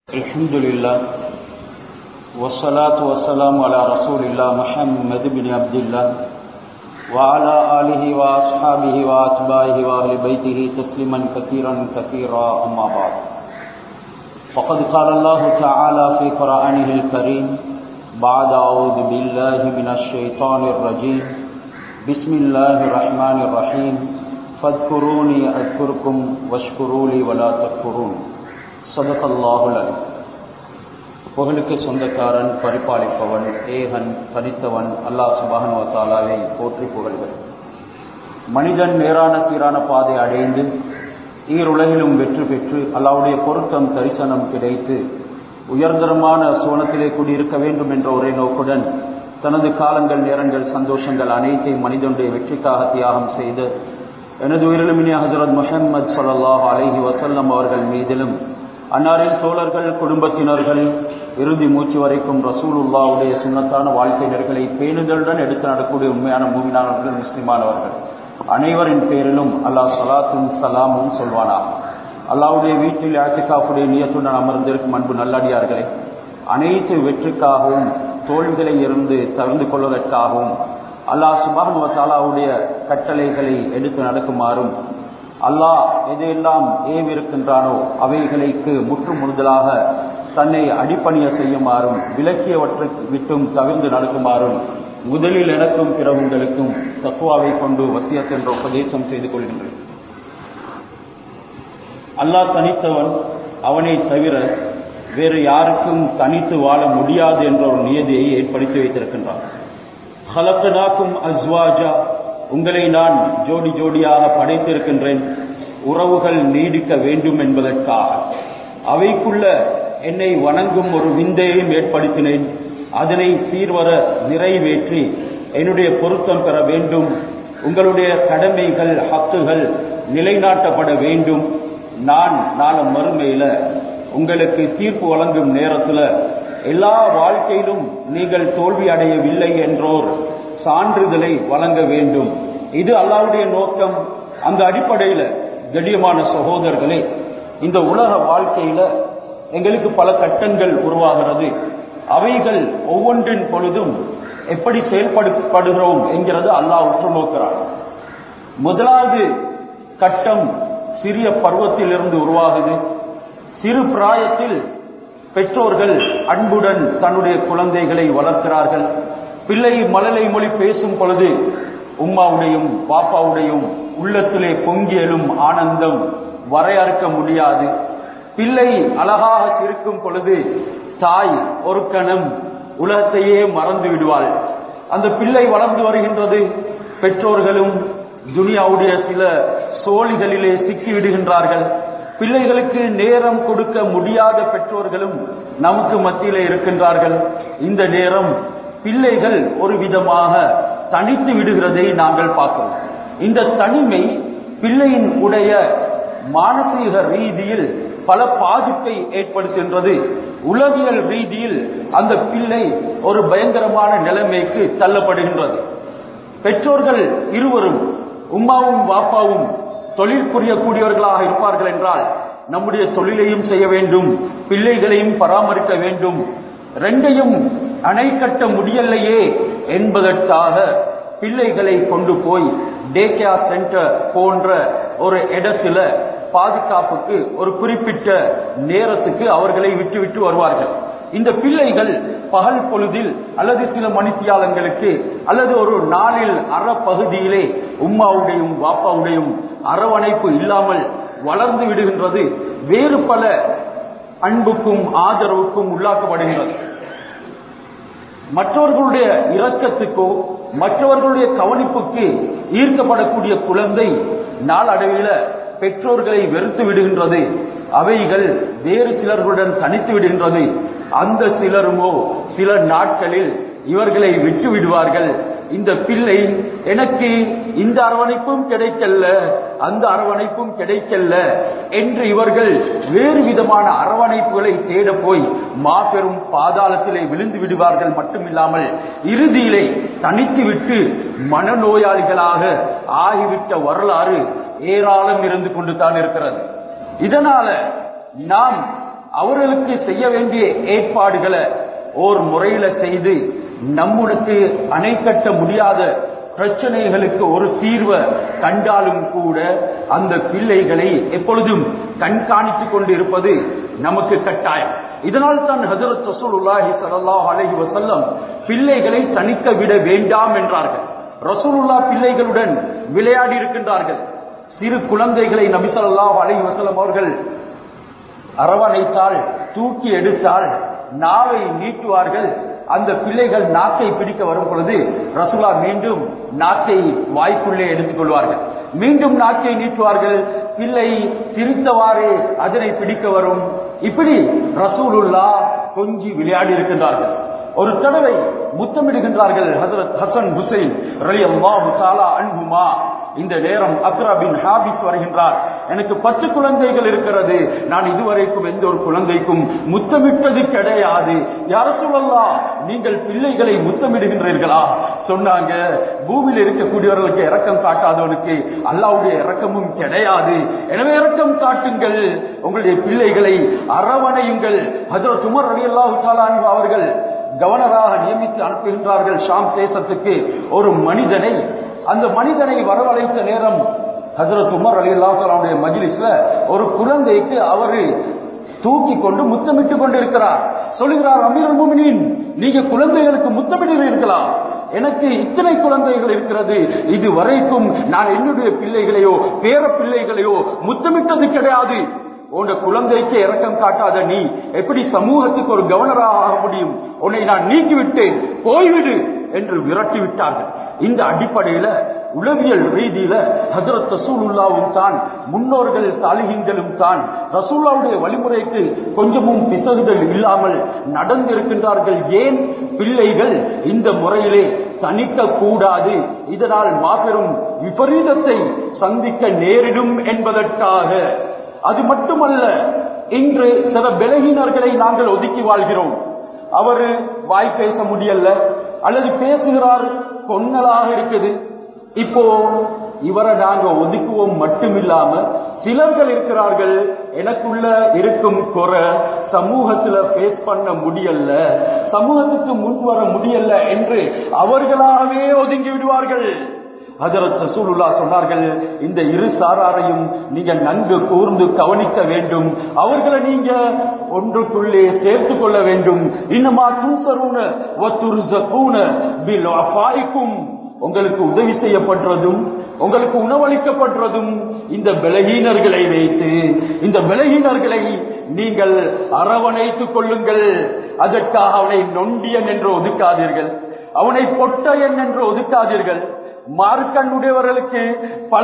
الحمد لله والصلاة والسلام على رسول الله محمد بن عبد الله وعلى آله وأصحابه وأتباعه وأهل بيته تسليما كثيرا كثيرا أما بعد فقد قال الله تعالى في قرآنه الكريم بعد أعوذ بالله من الشيطان الرجيم بسم الله الرحمن الرحيم فاذكروني أذكركم واشكروا لي ولا تكفرون சதகல்லாஹுலன் புகழுக்கு சொந்தக்காரன் பரிபாலிப்பவன் ஏகன் தனித்தவன் அல்லாஹ் சுபான் வசாலாவை போற்றி புகழ்கள் மனிதன் நேரான சீரான பாதை அடைந்து ஈருலகிலும் வெற்றி பெற்று அல்லாவுடைய பொருத்தம் தரிசனம் கிடைத்து உயர்தரமான சோனத்திலே கூடியிருக்க வேண்டும் என்ற ஒரே நோக்குடன் தனது காலங்கள் நேரங்கள் சந்தோஷங்கள் அனைத்தையும் மனிதனுடைய வெற்றிக்காக தியாகம் செய்து எனது உயிரிழமினி ஹசரத் முஹம்மது சொல்லாஹ் அலஹி வசல்லம் அவர்கள் மீதிலும் அன்னாரின் தோழர்கள் குடும்பத்தினர்கள் இறுதி மூச்சு வரைக்கும் ரசூலுல்லாவுடைய சுண்ணத்தான வாழ்க்கையினர்களை பேணுதலுடன் எடுத்து நடக்கூடிய உண்மையான மூவினானவர்கள் முஸ்லிமானவர்கள் அனைவரின் பேரிலும் அல்லாஹ் சலாத்தும் சலாமும் சொல்வானா அல்லாவுடைய வீட்டில் ஆட்டிகாப்புடைய நியத்துடன் அமர்ந்திருக்கும் அன்பு நல்லடியார்களே அனைத்து வெற்றிக்காகவும் தோல்விகளை இருந்து தவிர்ந்து கொள்வதற்காகவும் அல்லாஹ் சுபான் தாலாவுடைய கட்டளைகளை எடுத்து நடக்குமாறும் அல்லாஹ் எதையெல்லாம் ஏவிருக்கின்றானோ அவைகளுக்கு முற்று முழுதலாக தன்னை அடிப்பணிய செய்யுமாறும் விலக்கியவற்றை விட்டும் தவிர்ந்து நடக்குமாறும் முதலில் எனக்கும் பிற உங்களுக்கும் தத்துவாவை கொண்டு வசியத் என்ற உபதேசம் செய்து கொள்கின்றேன் அல்லாஹ் தனித்தவன் அவனை தவிர வேறு யாருக்கும் தனித்து வாழ முடியாது என்ற ஒரு நியதியை ஏற்படுத்தி வைத்திருக்கின்றான் ஹலக்கனாக்கும் அஸ்வாஜா உங்களை நான் ஜோடி ஜோடியாக படைத்திருக்கின்றேன் உறவுகள் நீடிக்க வேண்டும் என்பதற்காக அவைக்குள்ள என்னை வணங்கும் ஒரு விந்தையையும் ஏற்படுத்தினேன் அதனை சீர்வர நிறைவேற்றி என்னுடைய பொருத்தம் பெற வேண்டும் உங்களுடைய கடமைகள் ஹக்குகள் நிலைநாட்டப்பட வேண்டும் நான் நாள மறுமையில உங்களுக்கு தீர்ப்பு வழங்கும் நேரத்தில் எல்லா வாழ்க்கையிலும் நீங்கள் தோல்வி அடையவில்லை என்றோர் சான்றிதழை வழங்க வேண்டும் இது அல்லாவுடைய நோக்கம் அந்த அடிப்படையில் கடியமான சகோதரர்களே இந்த உலக வாழ்க்கையில எங்களுக்கு பல கட்டங்கள் உருவாகிறது அவைகள் ஒவ்வொன்றின் பொழுதும் எப்படி செயல்படுத்தப்படுகிறோம் என்கிறது அல்லாஹ் உற்று நோக்கிறார் முதலாவது கட்டம் சிறிய பருவத்தில் இருந்து உருவாகுது சிறு பிராயத்தில் பெற்றோர்கள் அன்புடன் தன்னுடைய குழந்தைகளை வளர்க்கிறார்கள் பிள்ளை மழலை மொழி பேசும் பொழுது உம்மாவுடையும் பாப்பாவுடையும் உள்ளத்திலே பொங்கியலும் ஆனந்தம் வரையறுக்க முடியாது பிள்ளை அழகாக சிரிக்கும் பொழுது தாய் ஒரு கணம் உலகத்தையே மறந்து விடுவாள் அந்த பிள்ளை வளர்ந்து வருகின்றது பெற்றோர்களும் துனியாவுடைய சில சோழிகளிலே சிக்கி விடுகின்றார்கள் பிள்ளைகளுக்கு நேரம் கொடுக்க முடியாத பெற்றோர்களும் நமக்கு மத்தியிலே இருக்கின்றார்கள் இந்த நேரம் பிள்ளைகள் ஒரு விதமாக தனித்து விடுகிறதை நாங்கள் பார்க்கிறோம் இந்த தனிமை பிள்ளையின் உடைய மானசீக ரீதியில் பல பாதிப்பை ஏற்படுத்துகின்றது உளவியல் ரீதியில் அந்த பிள்ளை ஒரு பயங்கரமான நிலைமைக்கு தள்ளப்படுகின்றது பெற்றோர்கள் இருவரும் உம்மாவும் வாப்பாவும் தொழில் புரியக்கூடியவர்களாக இருப்பார்கள் என்றால் நம்முடைய தொழிலையும் செய்ய வேண்டும் பிள்ளைகளையும் பராமரிக்க வேண்டும் ரெண்டையும் அணை கட்ட முடியலையே என்பதற்காக பிள்ளைகளை கொண்டு போய் டேகேஆ சென்டர் போன்ற ஒரு இடத்துல பாதுகாப்புக்கு ஒரு குறிப்பிட்ட நேரத்துக்கு அவர்களை விட்டு விட்டு வருவார்கள் இந்த பிள்ளைகள் பகல் பொழுதில் அல்லது சில மணித்தியாலங்களுக்கு அல்லது ஒரு நாளில் அற பகுதியிலே உம்மாவுடையும் வாப்பாவுடையும் அரவணைப்பு இல்லாமல் வளர்ந்து விடுகின்றது வேறு பல அன்புக்கும் ஆதரவுக்கும் உள்ளாக்கப்படுகின்றது மற்றவர்களுடைய இரக்கத்துக்கோ மற்றவர்களுடைய கவனிப்புக்கு ஈர்க்கப்படக்கூடிய குழந்தை நாளடைவில் பெற்றோர்களை வெறுத்து விடுகின்றது அவைகள் வேறு சிலர்களுடன் தனித்து விடுகின்றது அந்த சிலருமோ சில நாட்களில் இவர்களை விட்டு விடுவார்கள் இந்த பிள்ளை எனக்கு இந்த அரவணைப்பும் கிடைக்கல அந்த அரவணைப்பும் கிடைக்கல என்று இவர்கள் வேறு விதமான அரவணைப்புகளை தேட போய் மாபெரும் பாதாளத்திலே விழுந்து விடுவார்கள் மட்டுமில்லாமல் இறுதியிலே தனித்து விட்டு மனநோயாளிகளாக ஆகிவிட்ட வரலாறு ஏராளம் இருந்து கொண்டு தான் இருக்கிறது இதனால நாம் அவர்களுக்கு செய்ய வேண்டிய ஏற்பாடுகளை ஓர் முறையில செய்து நம்முடைய அணை கட்ட முடியாத பிரச்சனைகளுக்கு ஒரு தீர்வை கண்டாலும் கூட அந்த பிள்ளைகளை எப்பொழுதும் கண்காணித்துக் கொண்டு இருப்பது நமக்கு கட்டாயம் இதனால் தான் ஹஜரத் ரசூலுல்லாஹி ஸல்லல்லாஹு அலைஹி வஸல்லம் பிள்ளைகளை தணிக்க விட வேண்டாம் என்றார்கள் ரசூலுல்லா பிள்ளைகளுடன் விளையாடி இருக்கின்றார்கள் சிறு குழந்தைகளை நபி ஸல்லல்லாஹு அலைஹி வஸல்லம் அவர்கள் அரவணைத்தால் தூக்கி எடுத்தால் நாவை நீட்டுவார்கள் அந்த பிள்ளைகள் நாக்கை பிடிக்க வரும் பொழுது ரசூலா மீண்டும் நாக்கை வாய்க்குள்ளே எடுத்துக் கொள்வார்கள் மீண்டும் நாக்கை நீட்டுவார்கள் பிள்ளை சிரித்தவாறே அதனை பிடிக்க வரும் இப்படி ரசூலுல்லா கொஞ்சி விளையாடி இருக்கின்றார்கள் ஒரு தடவை முத்தமிடுகின்றார்கள் ஹசரத் ஹசன் ஹுசைன் ரலி அல்லாஹு தாலா அன்புமா இந்த நேரம் அக்ரா பின் ஹாபிஸ் வருகின்றார் எனக்கு பத்து குழந்தைகள் இருக்கிறது நான் இதுவரைக்கும் எந்த ஒரு குழந்தைக்கும் முத்தமிட்டது கிடையாது யார சொல்லலாம் நீங்கள் பிள்ளைகளை முத்தமிடுகின்றீர்களா சொன்னாங்க பூமியில் இருக்கக்கூடியவர்களுக்கு இரக்கம் காட்டாதவனுக்கு அல்லாவுடைய இரக்கமும் கிடையாது எனவே இரக்கம் காட்டுங்கள் உங்களுடைய பிள்ளைகளை அரவணையுங்கள் ஹஜரத் உமர் ரலி அல்லாஹு அவர்கள் கவர்னராக நியமித்து அனுப்புகின்றார்கள் ஷாம் தேசத்துக்கு ஒரு மனிதனை அந்த மனிதனை வரவழைத்த நேரம் ஹசரத் உமர் அலி அல்லாஹாலுடைய மஜிலிஸ்ல ஒரு குழந்தைக்கு அவரு தூக்கி கொண்டு முத்தமிட்டு கொண்டிருக்கிறார் சொல்லுகிறார் அமீர் முமினின் நீங்க குழந்தைகளுக்கு முத்தமிடுகிறீர்களா எனக்கு இத்தனை குழந்தைகள் இருக்கிறது இது வரைக்கும் நான் என்னுடைய பிள்ளைகளையோ பேர பிள்ளைகளையோ முத்தமிட்டது கிடையாது உன் குழந்தைக்கு இரக்கம் காட்டாத நீ எப்படி சமூகத்துக்கு ஒரு கவர்னராக ஆக முடியும் உன்னை நான் நீக்கிவிட்டேன் போய்விடு என்று விரட்டி விட்டார்கள் இந்த அடிப்படையில உளவியல் ரீதியில ஹசரத் ரசூலுல்லாவும் தான் முன்னோர்கள் சாலிகின்களும் தான் ரசூல்லாவுடைய வழிமுறைக்கு கொஞ்சமும் பிசகுதல் இல்லாமல் நடந்திருக்கின்றார்கள் ஏன் பிள்ளைகள் இந்த முறையிலே தணிக்க கூடாது இதனால் மாபெரும் விபரீதத்தை சந்திக்க நேரிடும் என்பதற்காக அது மட்டுமல்ல இன்று சில பலகீனர்களை நாங்கள் ஒதுக்கி வாழ்கிறோம் அவரு வாய் பேச முடியல அல்லது பேசுகிறார் கொன்னலாக இருக்குது இப்போ இவரை நாங்க ஒதுக்குவோம் மட்டுமில்லாம சிலர்கள் இருக்கிறார்கள் எனக்குள்ள இருக்கும் குறை சமூகத்துல பேஸ் பண்ண முடியல சமூகத்துக்கு முன் வர முடியல என்று அவர்களாகவே ஒதுங்கி விடுவார்கள் ஹஜரத் ரசூலுல்லா சொன்னார்கள் இந்த இரு சாராரையும் நீங்க நன்கு கூர்ந்து கவனிக்க வேண்டும் அவர்களை நீங்க ஒன்றுக்குள்ளே சேர்த்து கொள்ள வேண்டும் இன்னமா துன்சருன வத்துர்சகூன பில் அஃபாயிக்கும் உங்களுக்கு உதவி செய்யப்படுறதும் உங்களுக்கு உணவளிக்கப்படுறதும் இந்த பலகீனர்களை வைத்து இந்த பலகீனர்களை நீங்கள் அரவணைத்துக் கொள்ளுங்கள் அதற்காக அவனை நொண்டியன் என்று ஒதுக்காதீர்கள் அவனை பொட்டையன் என்று ஒதுக்காதீர்கள் மார்க்கண்ணுடையவர்களுக்கு பல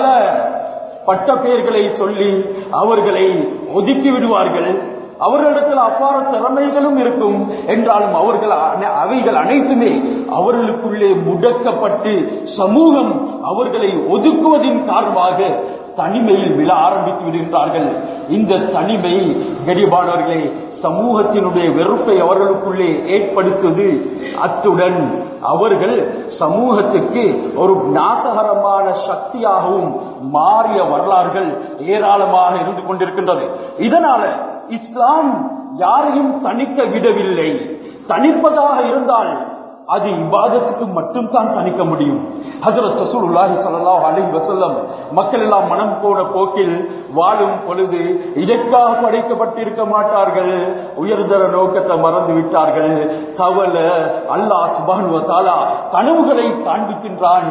பட்ட பெயர்களை சொல்லி அவர்களை ஒதுக்கி விடுவார்கள் அவர்களிடத்தில் அப்பாற திறமைகளும் இருக்கும் என்றாலும் அவர்கள் அன- அவைகள் அனைத்துமே அவர்களுக்குள்ளே முடக்கப்பட்டு சமூகம் அவர்களை ஒதுக்குவதின் காரணமாக தனிமையில் விழ ஆரம்பித்து விடுகின்றார்கள் இந்த தனிமை கடிபானவர்களே சமூகத்தினுடைய வெறுப்பை அவர்களுக்குள்ளே ஏற்படுத்துவது அத்துடன் அவர்கள் சமூகத்துக்கு ஒரு நாசகரமான சக்தியாகவும் மாறிய வரலாறுகள் ஏராளமாக இருந்து கொண்டிருக்கின்றது இதனால இஸ்லாம் யாரையும் தணிக்க விடவில்லை தணிப்பதாக இருந்தால் அது இபாதத்துக்கு மட்டும் தான் தணிக்க முடியும் ஹஜரத் ரசூலுல்லாஹி ஸல்லல்லாஹு அலைஹி வஸல்லம் மக்கள் எல்லாம் மனம் போன போக்கில் வாழும் பொழுது இதற்காக படைக்கப்பட்டிருக்க மாட்டார்கள் உயர்தர நோக்கத்தை மறந்து விட்டார்கள் கவலை அல்லாஹ் சுப்ஹானஹு வ தஆலா கனவுகளை காண்பிக்கின்றான்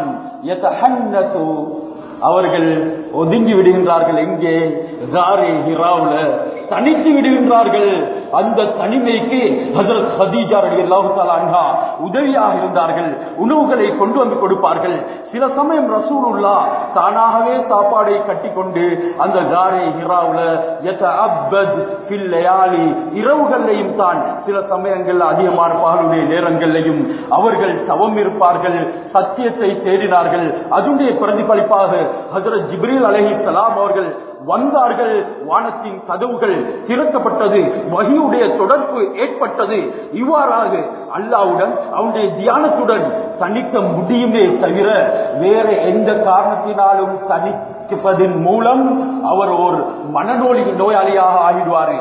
யதஹன்னது அவர்கள் ஒதுங்கி விடுகின்றார்கள் எங்கே ஜாரே ஹிராவுல தனித்து விடுகின்றார்கள் அந்த தனிமைக்கு ஹஜரத் ஹதீஜா ரலியல்லாஹு தஆலா அன்ஹா உதவியாக இருந்தார்கள் உணவுகளை கொண்டு வந்து கொடுப்பார்கள் சில சமயம் ரசூலுல்லா தானாகவே சாப்பாடை கட்டிக்கொண்டு அந்த ஜாரே ஹிராவுல யதஅப்பத் ஃபில் லயாலி இரவுகள்லையும் தான் சில சமயங்கள்ல அதிகமான பகலுடைய நேரங்கள்லையும் அவர்கள் தவம் இருப்பார்கள் சத்தியத்தை தேடினார்கள் அதனுடைய பிரதிபலிப்பாக ஹஜரத் ஜிப்ரீல் அலைஹிஸ்ஸலாம் அவர்கள் வந்தார்கள் வானத்தின் கதவுகள் திறக்கப்பட்டது வகியுடைய தொடர்பு ஏற்பட்டது இவ்வாறாக அல்லாவுடன் அவனுடைய தியானத்துடன் தணிக்க முடியுமே தவிர வேற எந்த காரணத்தினாலும் தணிப்பதன் மூலம் அவர் ஒரு மனநோய் நோயாளியாக ஆகிடுவாரு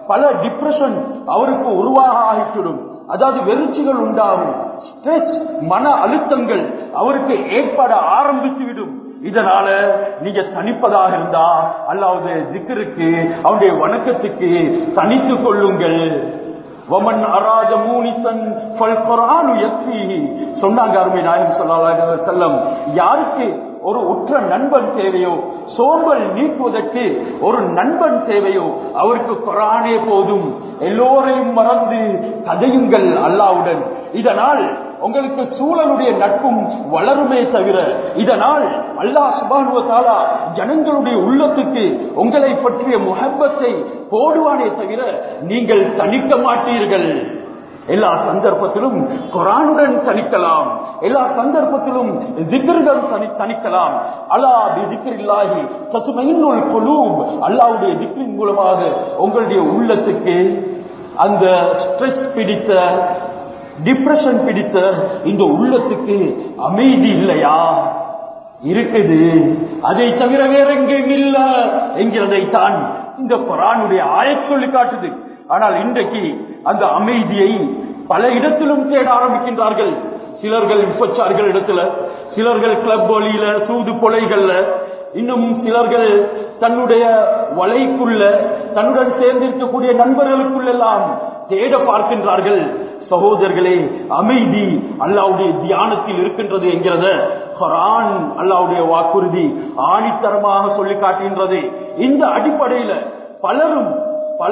பல டிப்ரெஷன் அவருக்கு உருவாக ஆகிவிடும் அதாவது வெறிச்சிகள் உண்டாகும் ஸ்ட்ரெஸ் மன அழுத்தங்கள் அவருக்கு ஏற்பட ஆரம்பித்துவிடும் இதனால நீங்க தனிப்பதாக இருந்தா அல்லாவது திக்கருக்கு அவருடைய வணக்கத்துக்கு தனித்துக் கொள்ளுங்கள் வமன் அராஜ மூனிசன் ஃபல் குர்ஆனு யக்ஃபீஹி சொன்னாங்க அருமை நாயகம் ஸல்லல்லாஹு அலைஹி வஸல்லம் யாருக்கு ஒரு உற்ற நண்பன் தேவையோ சோம்பல் நீக்குவதற்கு ஒரு நண்பன் தேவையோ அவருக்கு குரானே போதும் எல்லோரையும் மறந்து கதையுங்கள் அல்லாவுடன் இதனால் உங்களுக்கு சூழலுடைய நட்பும் வளருமே தவிர இதனால் அல்லாஹ் சுபானுவ தாலா ஜனங்களுடைய உள்ளத்துக்கு உங்களை பற்றிய முகப்பத்தை போடுவானே தவிர நீங்கள் தணிக்க மாட்டீர்கள் எல்லா சந்தர்ப்பத்திலும் குரானுடன் தணிக்கலாம் எல்லா சந்தர்ப்பத்திலும் திக்ருடன் தனி தணிக்கலாம் அலா பி திக்ரில்லாஹி தத்மைனுல் குலூப் அல்லாஹ்வுடைய திக்ரின் மூலமாக உங்களுடைய உள்ளத்துக்கு அந்த ஸ்ட்ரெஸ் பிடித்த டிப்ரெஷன் பிடித்த இந்த உள்ளத்துக்கு அமைதி இல்லையா இருக்குது அதை தவிர வேற எங்கேயும் இல்ல என்கிறதை தான் இந்த குரானுடைய ஆயத் சொல்லி காட்டுது ஆனால் இன்றைக்கு அந்த அமைதியை பல இடத்திலும் தேட ஆரம்பிக்கின்றார்கள் சிலர்கள் விபச்சார்கள் இடத்துல சிலர்கள் கிளப் வழியில சூது கொலைகள்ல இன்னும் சிலர்கள் தன்னுடைய வலைக்குள்ள தன்னுடன் சேர்ந்திருக்கக்கூடிய நண்பர்களுக்குள்ளெல்லாம் தேட பார்க்கின்றார்கள் சகோதரர்களே அமைதி அல்லாவுடைய தியானத்தில் இருக்கின்றது என்கிறத குரான் அல்லாவுடைய வாக்குறுதி ஆணித்தரமாக சொல்லி காட்டுகின்றது இந்த அடிப்படையில பலரும் பல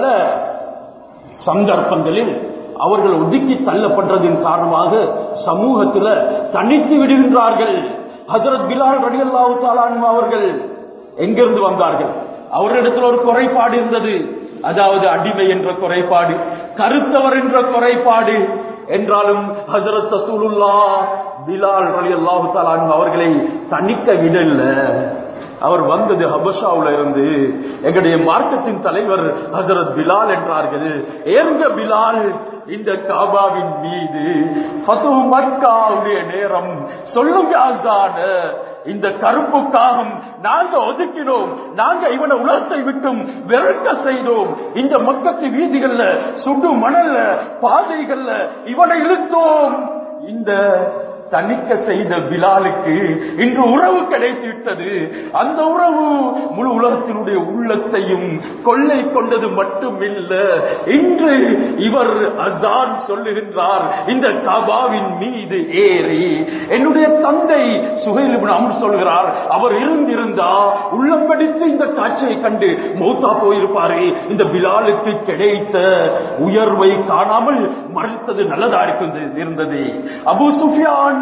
சந்தர்ப்பங்களில் அவர்கள் ஒதுக்கி தள்ளப்படுறதின் காரணமாக சமூகத்தில் தனித்து விடுகின்றார்கள் ஹசரத் பிலால் ரடியல்லாஹு தாலான் அவர்கள் எங்கிருந்து வந்தார்கள் அவரிடத்தில் ஒரு குறைபாடு இருந்தது அதாவது அடிமை என்ற குறைபாடு கருத்தவர் என்ற குறைபாடு என்றாலும் ஹசரத் ரசூலுல்லா பிலால் ரலியல்லாஹு தாலான் அவர்களை தணிக்க விடல அவர் வந்தது ஹபஷாவுல இருந்து எங்களுடைய மார்க்கத்தின் தலைவர் ஹசரத் பிலால் என்றார்கள் ஏங்க பிலால் இந்த காபாவின் மீது ஃபது மக்காவுடைய நேரம் சொல்லுங்க அதான இந்த கருப்பு காகம் நாங்க ஒதுக்கினோம் நாங்க இவனை உலகத்தை விட்டும் வெறுக்க செய்தோம் இந்த மக்கத்து வீதிகள்ல சுடு மணல்ல பாதைகள்ல இவனை இழுத்தோம் இந்த தணிக்க செய்த பிலாலுக்கு இன்று உறவு கிடைத்து விட்டது அந்த உறவு முழு உலகத்தினுடைய உள்ளத்தையும் கொள்ளை கொண்டது மட்டுமில்ல இன்று இவர் அதான் சொல்லுகின்றார் இந்த கபாவின் மீது ஏறி என்னுடைய தந்தை சுகைலிபுன் அமர் சொல்கிறார் அவர் இருந்திருந்தா உள்ளம் படித்து இந்த காட்சியை கண்டு மௌத்தா போயிருப்பாரே இந்த பிலாலுக்கு கிடைத்த உயர்வை காணாமல் மறைத்தது நல்லதா இருக்குது இருந்தது அபு சுஃபியான்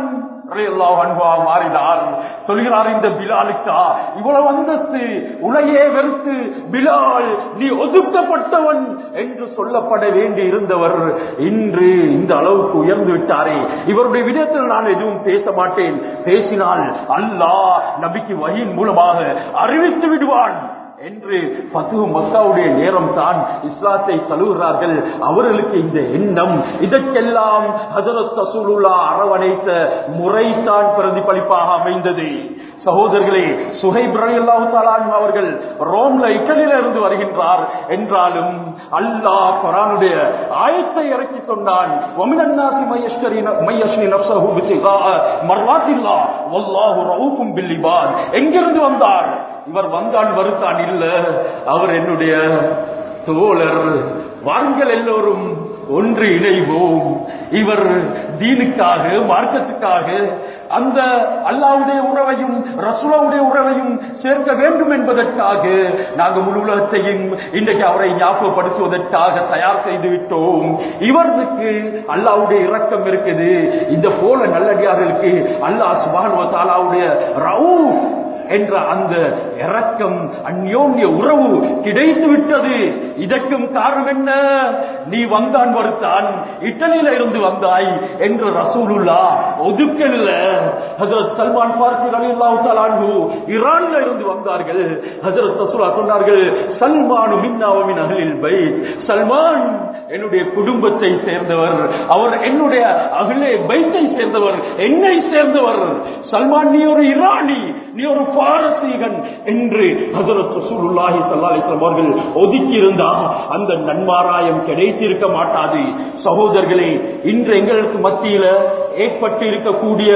மாறினார் சொல்கிறார் இந்த பிலாலுக்கா இவ்வளவு அந்தஸ்து உலையே வெறுத்து பிலால் நீ ஒதுக்கப்பட்டவன் என்று சொல்லப்பட வேண்டி இருந்தவர் இன்று இந்த அளவுக்கு உயர்ந்து விட்டாரே இவருடைய விதத்தில் நான் எதுவும் பேச மாட்டேன் பேசினால் அல்லாஹ் நபிக்கு வகையின் மூலமாக அறிவித்து விடுவான் என்று பத்து மக்காவுடைய நேரம் தான் இஸ்லாத்தை தழுவுகிறார்கள் அவர்களுக்கு இந்த எண்ணம் இதற்கெல்லாம் ஹசரத் ரசூலுல்லா அரவணைத்த முறைதான் பிரதிபலிப்பாக அமைந்தது சகோதரர்களே சுஹைப் ரலியல்லாஹு தஆலா அன்ஹு அவர்கள் ரோம்ல இட்டலியில இருந்து வருகின்றார் என்றாலும் அல்லாஹ் குர்ஆனுடைய ஆயத்தை இறக்கி சொன்னான் வமினன் நாசி மையஷ்கரி மையஷ்னி நஃப்ஸஹு பித்திகா மர்வாத்தில்லாஹ் வல்லாஹு ரவுஃபும் பில் இபாத் எங்கிருந்து வந்தார் இவர் வந்தான் வருத்தான் இல்ல அவர் என்னுடைய தோழர் வாருங்கள் எல்லோரும் ஒன்று இணைவோம் இவர் தீனுக்காக மார்க்கத்துக்காக அந்த அல்லாவுடைய உறவையும் ரசூலாவுடைய உறவையும் சேர்க்க வேண்டும் என்பதற்காக நாங்கள் முழு உலகத்தையும் இன்றைக்கு அவரை ஞாபகப்படுத்துவதற்காக தயார் செய்து விட்டோம் இவருக்கு அல்லாவுடைய இரக்கம் இருக்குது இந்த போல நல்லடியார்களுக்கு அல்லாஹ் சுபானுவ தாலாவுடைய ரவுஃப் என்ற அந்த இரக்கம் அந்யோன்ய உறவு கிடைத்து விட்டது இதற்கும் காரணம் என்ன நீ வந்தான் வருத்தான் இட்டலியில இருந்து வந்தாய் என்று ரசூலுல்லா ஒதுக்கல்ல ஹஜரத் சல்மான் பார்சி ரலியல்லாஹு தஆலா அன்ஹு ஈரான்ல இருந்து வந்தார்கள் ஹஜரத் ரசூலா சொன்னார்கள் சல்மானு மின்னா வ மின் அஹ்லில் பைத் சல்மான் என்னுடைய குடும்பத்தை சேர்ந்தவர் அவர் என்னுடைய அகிலே பைத்தை சேர்ந்தவர் என்னை சேர்ந்தவர் சல்மான் நீ ஒரு இராணி நீ ஒரு பாரசீகன் என்று ஹசரத் ரசூலுல்லாஹி ஸல்லல்லாஹு அலைஹி வஸல்லம் அவர்கள் ஒதுக்கி இருந்தா அந்த நன்மாராயம் கிடைத்திருக்க மாட்டாது சகோதரர்களே இன்று எங்களுக்கு மத்தியில ஏற்பட்டு இருக்கக்கூடிய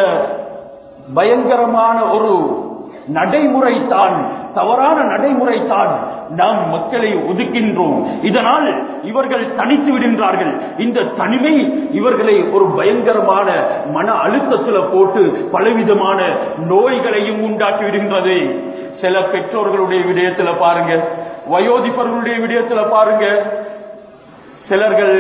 பயங்கரமான ஒரு நடைமுறை தான் தவறான நடைமுறை தான் நாம் மக்களை ஒதுக்கின்றோம் இதனால் இவர்கள் தனித்து விடுகின்றார்கள் இந்த தனிமை இவர்களை ஒரு பயங்கரமான மன அழுத்தத்தில் போட்டு பலவிதமான நோய்களையும் உண்டாக்கி விடுகின்றது சில பெற்றோர்களுடைய விடயத்துல பாருங்க வயோதிபர்களுடைய விடயத்துல பாருங்க சிலர்கள்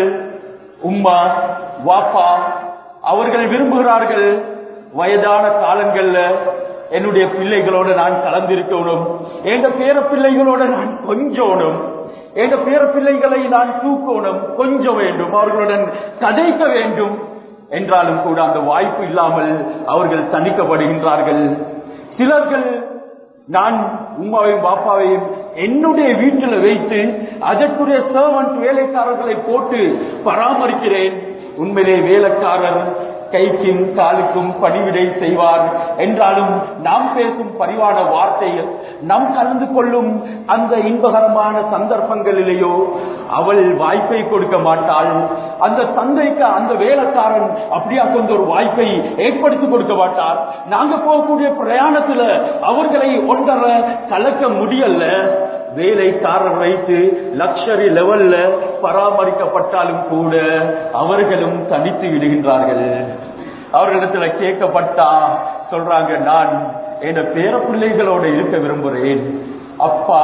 உம்மா வாப்பா அவர்கள் விரும்புகிறார்கள் வயதான காலங்கள்ல என்னுடைய பிள்ளைகளோட நான் கலந்திருக்கணும் எங்க பேர பிள்ளைகளோட நான் கொஞ்சோணும் எங்க பேர பிள்ளைகளை நான் தூக்கணும் கொஞ்சம் வேண்டும் அவர்களுடன் கதைக்க வேண்டும் என்றாலும் கூட அந்த வாய்ப்பு இல்லாமல் அவர்கள் தணிக்கப்படுகின்றார்கள் சிலர்கள் நான் உமாவையும் பாப்பாவையும் என்னுடைய வீட்டில் வைத்து அதற்குரிய சர்வன்ட் வேலைக்காரர்களை போட்டு பராமரிக்கிறேன் உண்மையிலே வேலைக்காரர் கைக்கும் காலுக்கும் பணிவிடை செய்வார் என்றாலும் நாம் பேசும் பரிவான வார்த்தைகள் நாம் கலந்து கொள்ளும் அந்த இன்பகரமான சந்தர்ப்பங்களிலேயோ அவள் வாய்ப்பை கொடுக்க மாட்டாள் அந்த தந்தைக்கு அந்த வேலைக்காரன் அப்படியா கொண்ட ஒரு வாய்ப்பை ஏற்படுத்தி கொடுக்க மாட்டார் நாங்க போகக்கூடிய பிரயாணத்துல அவர்களை ஒன்றரை கலக்க முடியல வேலைக்காரர் வைத்து லக்ஷரி லெவல்ல பராமரிக்கப்பட்டாலும் கூட அவர்களும் தனித்து விடுகின்றார்கள் அவர்களிடத்துல கேட்கப்பட்டா சொல்றாங்க நான் என் பேர பிள்ளைகளோட இருக்க விரும்புகிறேன் அப்பா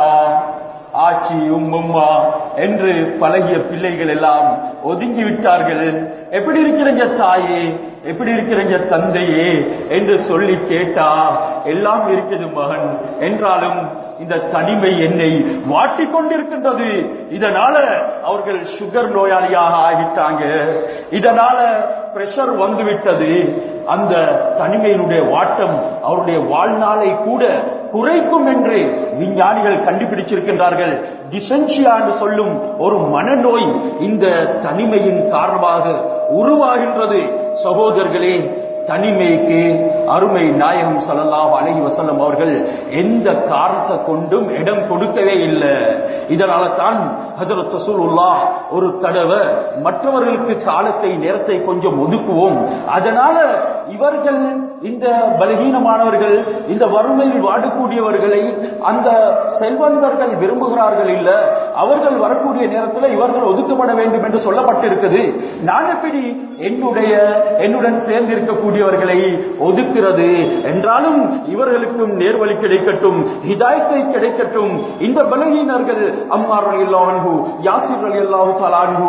ஆச்சி உம்மம்மா என்று பழகிய பிள்ளைகள் எல்லாம் ஒதுங்கி விட்டார்கள் எப்படி இருக்கிறீங்க தாயே எப்படி இருக்கிறீங்க தந்தையே என்று சொல்லி கேட்டா எல்லாம் இருக்குது மகன் என்றாலும் இந்த தனிமை என்னை வாட்டிக் கொண்டிருக்கின்றது இதனால அவர்கள் சுகர் நோயாளியாக ஆகிட்டாங்க இதனால பிரஷர் வந்துவிட்டது அந்த தனிமையினுடைய வாட்டம் அவருடைய வாழ்நாளை கூட குறைக்கும் என்று விஞ்ஞானிகள் கண்டுபிடிச்சிருக்கின்றார்கள் டிசென்சியா என்று சொல்லும் ஒரு மனநோய் இந்த தனிமையின் காரணமாக உருவாகின்றது சகோதரர்களே தனிமைக்கு அருமை நாயகம் ஸல்லல்லாஹு அலைஹி வஸல்லம் அவர்கள் எந்த காரணத்தை கொண்டும் இடம் கொடுக்கவே இல்லை இதனால தான் ஹஜரத் ரசூலுல்லாஹ் ஒரு தடவை மற்றவர்களுக்கு காலத்தை நேரத்தை கொஞ்சம் ஒதுக்குவோம் அதனால இவர்கள் இந்த பலகீனமானவர்கள் இந்த வறுமையில் வாடக்கூடியவர்களை அந்த செல்வந்தர்கள் விரும்புகிறார்கள் இல்ல அவர்கள் வரக்கூடிய நேரத்தில் இவர்கள் ஒதுக்கப்பட வேண்டும் என்று சொல்லப்பட்டிருக்குது நான் எப்படி என்னுடைய என்னுடன் சேர்ந்திருக்கக்கூடியவர்களை ஒதுக்கிறது என்றாலும் இவர்களுக்கும் நேர்வழி கிடைக்கட்டும் ஹிதாயத்தை கிடைக்கட்டும் இந்த பலகீனர்கள் அம்மார் அலி அல்லாஹு யாசிர் அலி அல்லாஹு தலான்ஹு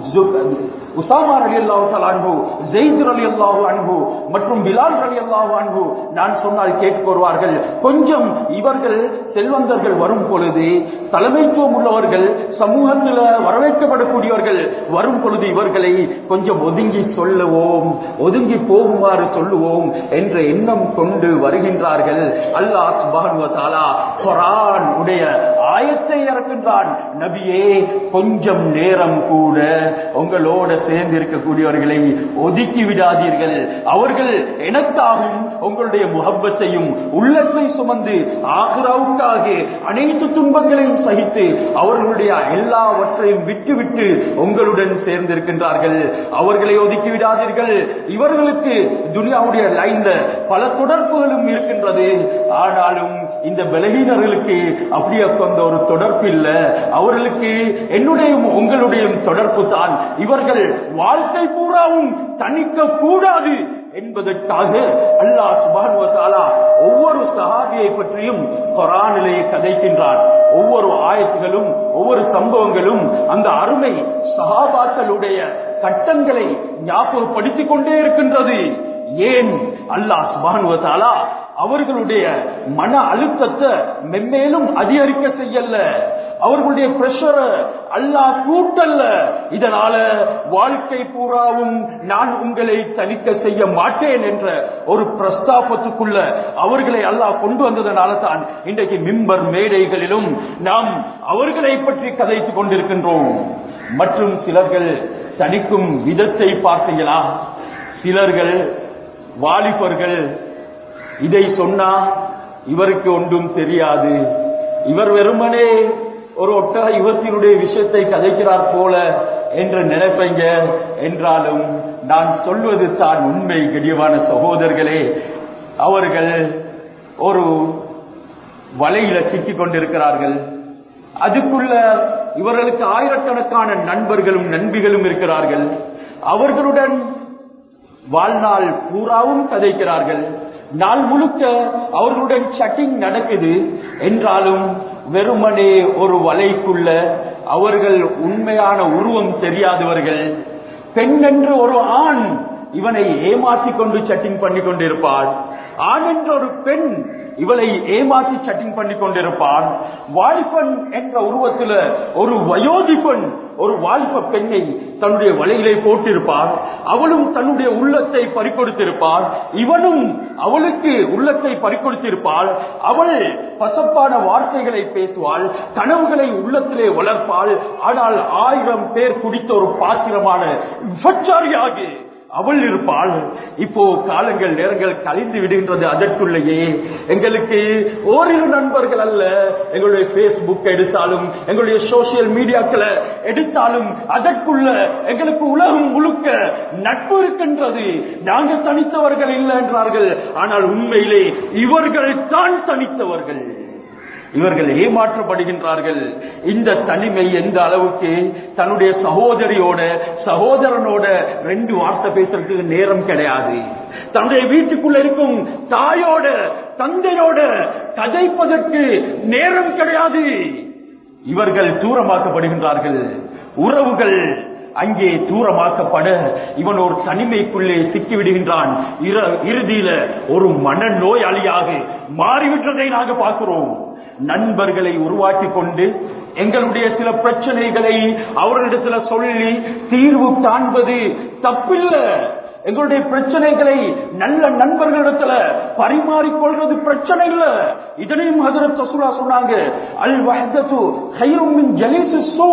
உசாமா அலி அல்லாஹு தலான்ஹு ஜெயித் அலி அல்லாஹு அன்ஹு மற்றும் பிலால் அலி அல்லாஹு அன்ஹு நான் சொன்னால் கேட்டு வருவார்கள் கொஞ்சம் இவர்கள் செல்வந்தர்கள் வரும் பொழுது தலைமைத்துவம் உள்ளவர்கள் சமூகத்தில் வரவேற்கப்படக்கூடியவர்கள் வரும் பொழுது இவர்களை கொஞ்சம் ஒதுங்கி சொல்லுவோம் ஒதுங்கி போகுமாறு சொல்லுவோம் என்ற எண்ணம் கொண்டு வருகின்றார்கள் அல்லாஹ் சுபானுவ தாலா குரான் உடைய ஆயத்தை இறக்கின்றான் நபியே கொஞ்சம் நேரம் கூட உங்களோட சேர்ந்து இருக்கக்கூடியவர்களை ஒதுக்கி விடாதீர்கள் அவர்கள் எனக்காகவும் உங்களுடைய முகப்பத்தையும் உள்ளத்தை சுமந்து ஆகுராவுக்காக அனைத்து துன்பங்களையும் சகித்து அவர்களுடைய எல்லாவற்றையும் விட்டுவிட்டு உங்களுடன் சேர்ந்திருக்கின்றார்கள் அவர்களை ஒதுக்கி விடாதீர்கள் இவர்களுக்கு துனியாவுடைய லைன்ல பல தொடர்புகளும் இருக்கின்றது ஆனாலும் இந்த பலகீனர்களுக்கு அப்படியே கொண்ட ஒரு தொடர்பு இல்ல அவர்களுக்கு என்னுடைய உங்களுடைய தொடர்பு தான் இவர்கள் வாழ்க்கை பூராவும் தணிக்க கூடாது என்பதற்காக அல்லாஹ் சுபானுவ தாலா ஒவ்வொரு சஹாபியை பற்றியும் கொரானிலே கதைக்கின்றான் ஒவ்வொரு ஆயத்துகளும் ஒவ்வொரு சம்பவங்களும் அந்த அருமை சஹாபாக்களுடைய கட்டங்களை ஞாபகப்படுத்திக் கொண்டே இருக்கின்றது ஏன் அல்லாஹ் சுபானுவ தாலா அவர்களுடைய மன அழுத்தத்தை மென்மேலும் அதிகரிக்க செய்யல அவர்களுடைய பிரஷரை அல்லாஹ் கூட்டல்ல இதனால வாழ்க்கை பூராவும் நான் உங்களை தணிக்க செய்ய மாட்டேன் என்ற ஒரு பிரஸ்தாபத்துக்குள்ள அவர்களை அல்லாஹ் கொண்டு வந்ததனால தான் இன்றைக்கு மிம்பர் மேடைகளிலும் நாம் அவர்களை பற்றி கதைத்துக் கொண்டிருக்கின்றோம் மற்றும் சிலர்கள் தணிக்கும் விதத்தை பார்த்தீங்களா சிலர்கள் வாலிபர்கள் இதை சொன்னா இவருக்கு ஒன்றும் தெரியாது இவர் வெறுமனே ஒரு ஒட்டக யுகத்தினுடைய விஷயத்தை கதைக்கிறார் போல என்று நினைப்பீங்க என்றாலும் நான் சொல்வது தான் உண்மை கடியவான சகோதரர்களே அவர்கள் ஒரு வலையில சிக்கிக் கொண்டிருக்கிறார்கள் அதுக்குள்ள இவர்களுக்கு ஆயிரக்கணக்கான நண்பர்களும் நண்பிகளும் இருக்கிறார்கள் அவர்களுடன் வாழ்நாள் பூராவும் கதைக்கிறார்கள் நாள் முழுக்க அவர்களுடன் சட்டிங் நடக்குது என்றாலும் வெறுமனே ஒரு வலைக்குள்ள அவர்கள் உண்மையான உருவம் தெரியாதவர்கள் பெண் என்று ஒரு ஆண் இவனை ஏமாற்றி கொண்டு சட்டிங் பண்ணி கொண்டிருப்பாள் ஆண் என்ற ஒரு பெண் இவளை ஏமாற்றி சட்டிங் பண்ணி கொண்டிருப்பான் வாலிபன் என்ற உருவத்தில் ஒரு வயோதிபன் ஒரு வாலிப பெண்ணை தன்னுடைய வலையிலே போட்டிருப்பார் அவளும் தன்னுடைய உள்ளத்தை பறிக்கொடுத்திருப்பாள் இவனும் அவளுக்கு உள்ளத்தை பறிக்கொடுத்திருப்பாள் அவள் பசப்பான வார்த்தைகளை பேசுவாள் கனவுகளை உள்ளத்திலே வளர்ப்பாள் ஆனால் ஆயிரம் பேர் குடித்த ஒரு பாத்திரமான விபச்சாரியாகி அவள் இருப்பாள் இப்போ காலங்கள் நேரங்கள் கழிந்து விடுகின்றது அதற்குள்ளேயே எங்களுக்கு ஓரிரு நண்பர்கள் அல்ல எங்களுடைய பேஸ்புக் எடுத்தாலும் எங்களுடைய சோசியல் மீடியாக்களை எடுத்தாலும் அதற்குள்ள எங்களுக்கு உலகம் முழுக்க நட்பு இருக்கின்றது நாங்கள் தனித்தவர்கள் இல்லை என்றார்கள் ஆனால் உண்மையிலே இவர்கள் தான் தனித்தவர்கள் இவர்கள் ஏமாற்றப்படுகின்றார்கள் இந்த தனிமை எந்த அளவுக்கு தன்னுடைய சகோதரியோட சகோதரனோட ரெண்டு வார்த்தை பேசுறதுக்கு நேரம் கிடையாது தன்னுடைய வீட்டுக்குள்ள இருக்கும் தாயோட தந்தையோட கதைப்பதற்கு நேரம் கிடையாது இவர்கள் தூரமாக்கப்படுகின்றார்கள் உறவுகள் அங்கே தூரமாக்கப்பட இவன் ஒரு தனிமைக்குள்ளே சிக்கிவிடுகின்றான் இறுதியில ஒரு மனநோயாளியாக மாறிவிட்டதை நாங்கள் பார்க்கிறோம் நண்பர்களை உருவாக்கி கொண்டு எங்களுடைய சில பிரச்சனைகளை அவர்களிடத்துல சொல்லி தீர்வு காண்பது தப்பில்லை எங்களுடைய பிரச்சனைகளை நல்ல நண்பர்களிடத்துல பரிமாறிக்கொள்றது பிரச்சனை இல்ல இதனையும் ஹதரத் சசுரா சொன்னாங்க அல் வஹதத்து கைரும் மின் ஜலீசு சூ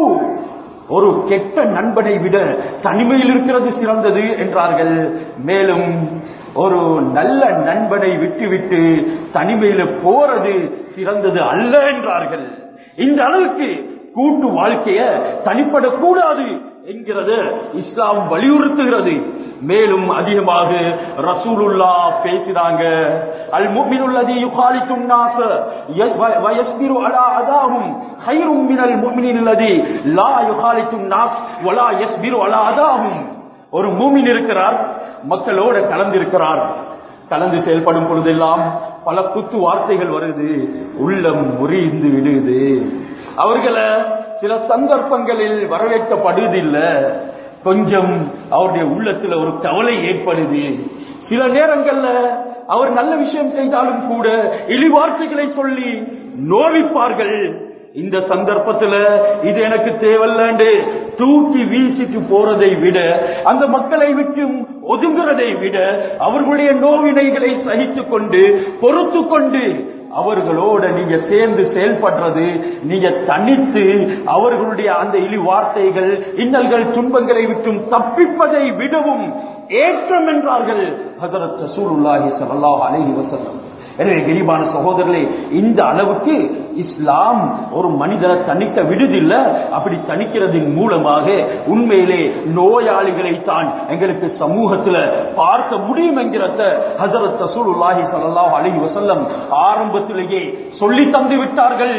ஒரு கெட்ட நண்பனை விட தனிமையில் இருக்கிறது சிறந்தது என்றார்கள் மேலும் ஒரு நல்ல நண்பனை விட்டுவிட்டு தனிமையில போறது சிறந்தது அல்ல என்றார்கள் இந்த அளவுக்கு கூட்டு வாழ்க்கைய தனிப்படக்கூடாது என்கிறது இஸ்லாம் வலியுறுத்துகிறது மேலும் அதிகமாக ரசூலுல்லா பேசினாங்க அல் முஃமினுல்லதி யுகாலித்துன் நாஸ வயஸ்பிரு அலா அதாஹும் கைரும் மினல் முஃமினில்லதி லா யுகாலித்துன் நாஸ் வலா யஸ்பிரு அலா அதாஹும் ஒரு மூமின் இருக்கிறார் மக்களோட கலந்திருக்கிறார் கலந்து செயல்படும் பொழுதெல்லாம் பல குத்து வார்த்தைகள் வருது உள்ளம் முறிந்து விடுது அவர்களை சில சந்தர்ப்பங்களில் வரவேற்கப்படுவதில்லை கொஞ்சம் அவருடைய உள்ளத்துல ஒரு கவலை ஏற்படுது சில நேரங்கள்ல அவர் நல்ல விஷயம் செய்தாலும் கூட இழிவார்த்தைகளை சொல்லி நோவிப்பார்கள் இந்த சந்தர்ப்பத்துல இது எனக்கு தேவையில்லண்டு தூக்கி வீசிட்டு போறதை விட அந்த மக்களை விட்டு ஒதுங்குறதை விட அவர்களுடைய நோவினைகளை சகித்துக் கொண்டு பொறுத்து கொண்டு அவர்களோட நீங்க சேர்ந்து செயல்படுறது நீங்க தனித்து அவர்களுடைய அந்த இழி வார்த்தைகள் இன்னல்கள் துன்பங்களை விட்டும் தப்பிப்பதை விடவும் ஏற்றம் என்றார்கள் ஹசரத் ரசூலுல்லாஹி ஸல்லல்லாஹு அலைஹி வஸல்லம் எனவே கரிபான சகோதரர்களே இந்த அளவுக்கு இஸ்லாம் ஒரு மனிதனை தணிக்க விடுதில்லை அப்படி தணிக்கிறதின் மூலமாக உண்மையிலே நோயாளிகளை தான் எங்களுக்கு சமூகத்துல பார்க்க முடியும் என்கிறத ஹசரத் ரசூலுல்லாஹி ஸல்லல்லாஹு அலைஹி வஸல்லம் ஆரம்பத்திலேயே சொல்லி தந்து விட்டார்கள்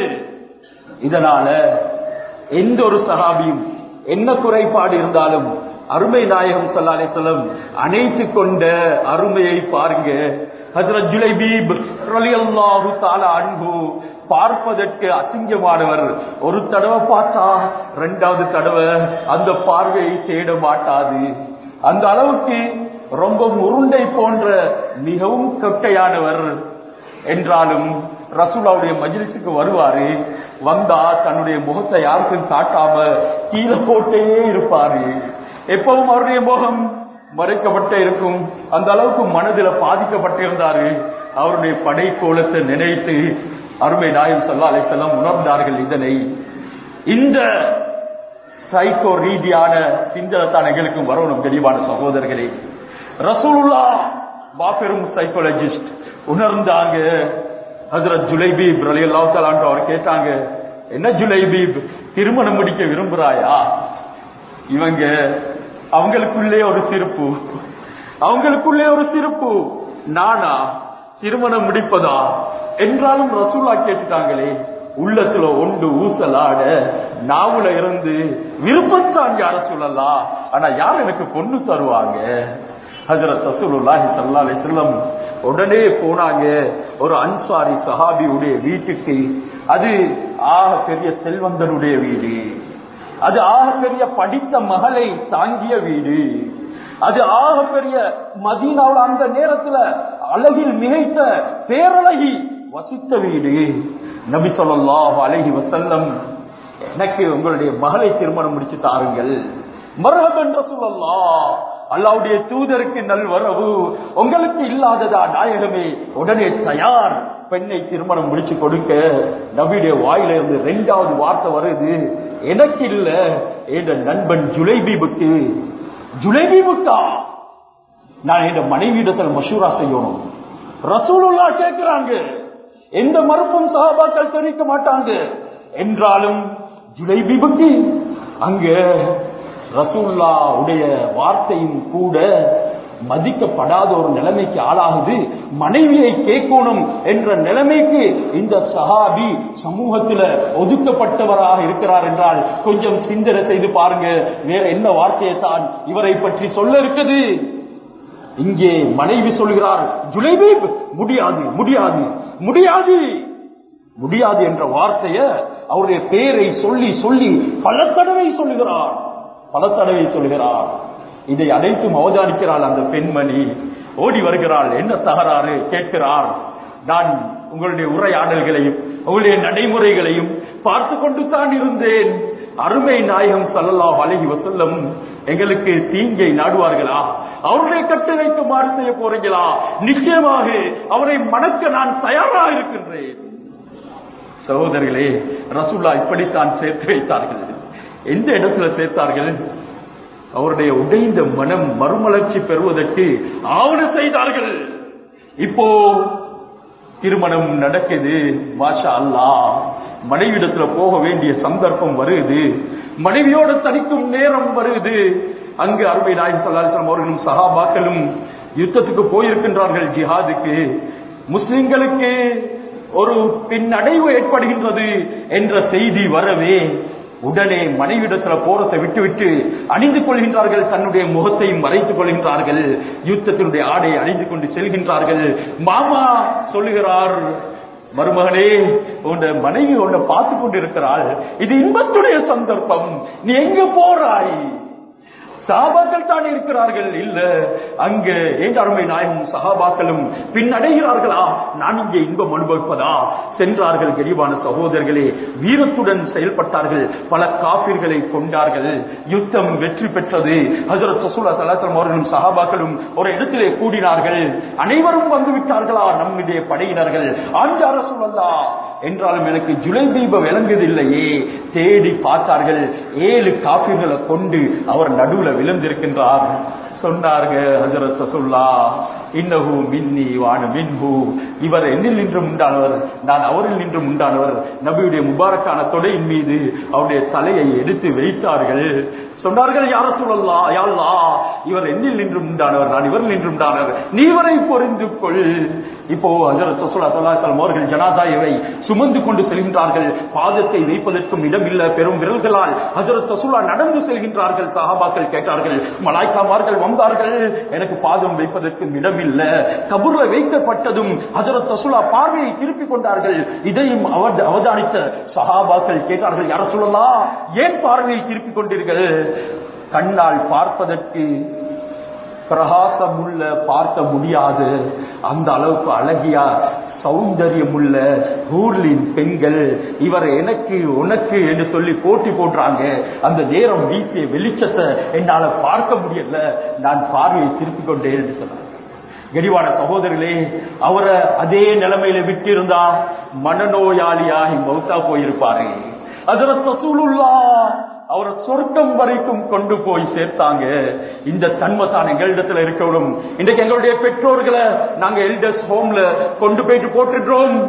இதனால எந்த ஒரு சஹாபியும் என்ன குறைபாடு இருந்தாலும் அருமை நாயகம் சல்லாலேசலம் அணைத்து கொண்ட அருமையை பாருங்க ஹசரத் ஜுலைபீப் ரலியல்லாஹு தாலா அன்பு பார்ப்பதற்கு அசிங்கமானவர் ஒரு தடவை பார்த்தா ரெண்டாவது தடவை அந்த பார்வையை தேட மாட்டாது அந்த அளவுக்கு ரொம்ப உருண்டை போன்ற மிகவும் கொட்டையானவர் என்றாலும் ரசூலாவுடைய மஜிலிசுக்கு வருவாரு வந்தா தன்னுடைய முகத்தை யாருக்கும் காட்டாம கீழே போட்டே இருப்பாரு எப்பவும் அவருடைய முகம் மறைக்கப்பட்ட இருக்கும் அந்த அளவுக்கு மனதில் பாதிக்கப்பட்டிருந்தாரு அவருடைய படைக்கோலத்தை நினைத்து அருமை நாயம் சல்லா அலைசல்லாம் உணர்ந்தார்கள் இதனை இந்த சைக்கோ ரீதியான சிந்தனத்தான் எங்களுக்கும் வரணும் தெளிவான சகோதரர்களே ரசூலுல்லா மாபெரும் சைக்காலஜிஸ்ட் உணர்ந்தாங்க ஹசரத் ஜுலைபீப் ரலி அல்லாஹ் அவர் கேட்டாங்க என்ன ஜுலைபீப் திருமணம் முடிக்க விரும்புறாயா இவங்க அவங்களுக்குள்ளே ஒரு சிரிப்பு அவங்களுக்குள்ளே ஒரு சிரிப்பு நானா திருமணம் முடிப்பதா என்றாலும் ரசூலா கேட்டுட்டாங்களே உள்ளத்துல ஒன்று ஊசலாட நாவுல இருந்து விருப்பத்தான் யார சொல்லலாம் ஆனா யார் எனக்கு பொண்ணு தருவாங்க ஹஜரத் ரசூலுல்லாஹி ஸல்லல்லாஹு அலைஹி வஸல்லம் உடனே போனாங்க ஒரு அன்சாரி சஹாபியுடைய வீட்டுக்கு அது ஆக பெரிய செல்வந்தனுடைய வீடு அது ஆக பெரிய படித்த மகளை தாங்கிய வீடு அது ஆக பெரிய மதீனாவில் அந்த நேரத்துல அழகில் மிகைத்த பேரழகி வசித்த வீடு நபி ஸல்லல்லாஹு அலைஹி வஸல்லம் எனக்கு உங்களுடைய மகளை திருமணம் முடிச்சு தாருங்கள் மரஹபன் ரசூலல்லாஹ் அல்லாவுடைய தூதருக்கு நல்வரவு உங்களுக்கு இல்லாததா நாயகமே உடனே தயார் பெண்ணை திருமணம் முடிச்சு கொடுக்க நபியுடைய வாயில இருந்து ரெண்டாவது வார்த்தை வருது எனக்கு இல்ல என் நண்பன் ஜுலைபீபுக்கு ஜுலைபீபுக்கா நான் என் மனைவியிடத்தில் மஷூரா செய்யணும் ரசூலுல்லா கேட்கிறாங்க எந்த மறுப்பும் சகாபாக்கள் தெரிவிக்க மாட்டாங்க என்றாலும் ஜுலைபீபுக்கு அங்க ரசூல்லா உடைய வார்த்தையும் கூட மதிக்கப்படாத ஒரு நிலைமைக்கு ஆளாகுது மனைவியை கேட்கணும் என்ற நிலைமைக்கு இந்த சஹாபி சமூகத்துல ஒதுக்கப்பட்டவராக இருக்கிறார் என்றால் கொஞ்சம் சிந்தனை செய்து பாருங்க வேற என்ன வார்த்தையை தான் இவரை பற்றி சொல்ல இருக்குது இங்கே மனைவி சொல்கிறார் ஜுலைபீப் முடியாது முடியாது முடியாது முடியாது என்ற வார்த்தைய அவருடைய பெயரை சொல்லி சொல்லி பல தடவை சொல்லுகிறார் பல தடவை சொல்கிறார் இதை அனைத்தும் அவதானிக்கிறாள் அந்த பெண்மணி ஓடி வருகிறாள் என்ன தகராறு கேட்கிறார் நான் உங்களுடைய உரையாடல்களையும் உங்களுடைய நடைமுறைகளையும் பார்த்து கொண்டு தான் இருந்தேன் அருமை நாயகம் சல்லல்லாஹு அலைஹி வஸல்லம் எங்களுக்கு தீங்கை நாடுவார்களா அவருடைய கட்டளைக்கு மாறு செய்ய போறீங்களா நிச்சயமாக அவரை மணக்க நான் தயாரா இருக்கின்றேன் சகோதரர்களே ரசூல்லா இப்படித்தான் சேர்த்து வைத்தார்கள் எந்த இடத்துல சேர்த்தார்கள் அவருடைய உடைந்த மனம் மறுமலர்ச்சி பெறுவதற்கு ஆவண செய்தார்கள் இப்போ திருமணம் நடக்குது மாஷா அல்லா மனைவிடத்துல போக வேண்டிய சந்தர்ப்பம் வருது மனைவியோட தனிக்கும் நேரம் வருது அங்கு அருமை நாயகம் சல்லாஸ்லாம் அவர்களும் சஹாபாக்களும் யுத்தத்துக்கு போயிருக்கின்றார்கள் ஜிஹாதுக்கு முஸ்லிம்களுக்கு ஒரு பின்னடைவு ஏற்படுகின்றது என்ற செய்தி வரவே உடனே மனைவிடத்துல போரத்தை விட்டு விட்டு அணிந்து கொள்கின்றார்கள் தன்னுடைய முகத்தையும் மறைத்துக் கொள்கின்றார்கள் யுத்தத்தினுடைய ஆடை அணிந்து கொண்டு செல்கின்றார்கள் மாமா சொல்லுகிறார் மருமகனே உன் மனைவி உன்னை பார்த்து கொண்டிருக்கிறாள் இது இன்பத்துடைய சந்தர்ப்பம் நீ எங்க போறாய் சகாபாக்கள் தான் இருக்கிறார்கள் இல்ல அங்க ஏன் அருமை நாயகம் சகாபாக்களும் பின்னடைகிறார்களா நான் இங்கே இன்பம் அனுபவிப்பதா சென்றார்கள் கரிவான சகோதரர்களே வீரத்துடன் செயல்பட்டார்கள் பல காப்பீர்களை கொண்டார்கள் யுத்தம் வெற்றி பெற்றது ஹசரத் சசூலா சலாசலம் அவர்களும் சகாபாக்களும் ஒரு இடத்திலே கூடினார்கள் அனைவரும் வந்து விட்டார்களா நம்முடைய படையினர்கள் ஆண்டார சூழல்லா என்றாலும் எனக்கு ஜுலை தீபம் விளங்குதில்லையே தேடி பார்த்தார்கள் ஏழு காப்பீர்களை கொண்டு அவர் நடுவுல விழுந்திருக்கின்றார் சொன்னார்கள் ஹசரத் சசுல்லா இன்னஹு மின்னி வானு மின்ஹு இவர் என்னில் நின்று உண்டானவர் நான் அவரில் நின்று உண்டானவர் நபியுடைய முபாரக்கான தொடையின் மீது அவருடைய தலையை எடுத்து வைத்தார்கள் சொன்னார்கள் யார சொல்லலா யாழ்லா இவர் என்னில் நின்று உண்டானவர் நான் இவர் நின்று உண்டானவர் நீ இவரை பொறிந்து கொள் இப்போ ஹஜரத் ரசூலா ஸல்லல்லாஹு அவர்கள் ஜனாதாவை சுமந்து கொண்டு செல்கின்றார்கள் பாதத்தை வைப்பதற்கும் இடமில்ல பெரும் விரல்களால் ஹஜரத் ரசூலா நடந்து செல்கின்றார்கள் சஹாபாக்கள் கேட்டார்கள் மலாய்க்காமார்கள் வந்தார்கள் எனக்கு பாதம் வைப்பதற்கும் இடமில்ல கபூர்ல வைக்கப்பட்டதும் ஹஜரத் ரசூலா பார்வையை திருப்பிக் கொண்டார்கள் இதையும் அவ- அவதானித்த சஹாபாக்கள் கேட்டார்கள் யார சொல்லலாம் ஏன் பார்வையை திருப்பிக் கொண்டீர்கள் கண்ணால் பார்ப்பதற்கு பிரகாசமுள்ள பார்க்க முடியாது அந்த அளவுக்கு அழகியா சௌந்தரியமுள்ள ஊர்லின் பெண்கள் இவர் எனக்கு உனக்கு என்று சொல்லி போட்டி போடுறாங்க அந்த நேரம் வீசிய வெளிச்சத்தை என்னால பார்க்க முடியல நான் பார்வையை திருப்பிக் கொண்டேன் என்று சொன்னார் கெடிவான சகோதரர்களே அவரை அதே நிலைமையில விட்டு இருந்தா மனநோயாளியாகி மௌத்தா போயிருப்பாரு அதுல ரசூலுல்லா அவரை சொர்க்கம் வரைக்கும் கொண்டு போய் சேர்த்தாங்க இந்த தன்மை தான் எங்களிடத்துல இருக்கணும் இன்றைக்கு எங்களுடைய பெற்றோர்களை நாங்க எல்டர்ஸ் ஹோம்ல கொண்டு போயிட்டு போட்டுடுறோம்